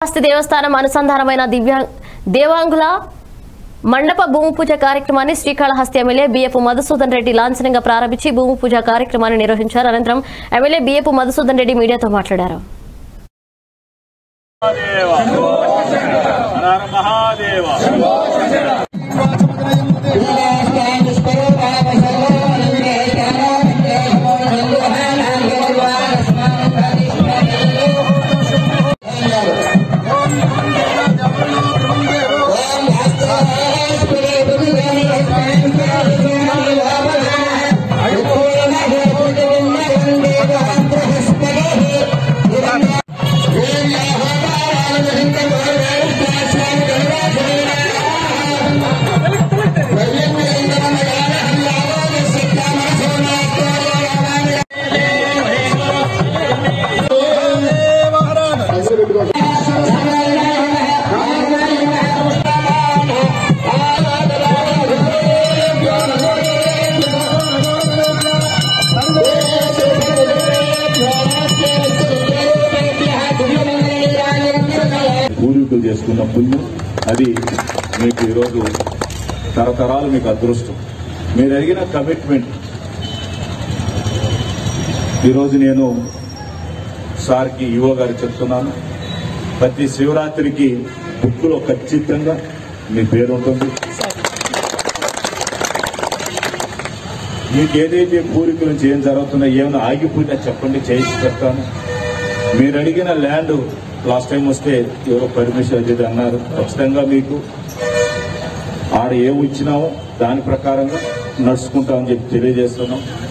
శ్రీకాళహస్తి దేవస్థానం అనుసంధానమైన దివ్యా దేవాంగుల మండప భూమి పూజ కార్యక్రమాన్ని శ్రీకాళహస్తి ఎమ్మెల్యే బిఎఫ్ మధుసూదన్ రెడ్డి లాంఛనంగా ప్రారంభించి భూమి పూజ కార్యక్రమాన్ని నిర్వహించారు అనంతరం ఎమ్మెల్యే బిఎఫ్ మధుసూదన్ రెడ్డి మీడియాతో మాట్లాడారు మహాదేవ హర హర మహాదేవ పూర్వీకులు చేసుకున్న పుణ్యం అది మీకు ఈరోజు తరతరాలు మీకు అదృష్టం మీరు అడిగిన కమిట్మెంట్ ఈరోజు నేను సార్కి యువ గారు చెప్తున్నాను ప్రతి శివరాత్రికి బుక్లో ఖచ్చితంగా మీ పేరు ఉంటుంది మీకు ఏదైతే పూర్వీకుల నుంచి ఏం జరుగుతుందో ఏమైనా ఆగిపోయినా చెప్పండి చేసి చెప్తాను మీరు అడిగిన ల్యాండ్ లాస్ట్ టైం వస్తే ఎవరో పర్మిషన్ అది ఇది అన్నారు ఖచ్చితంగా మీకు ఆడ ఏమి ఇచ్చినామో దాని ప్రకారంగా నడుచుకుంటామని చెప్పి తెలియజేస్తున్నాం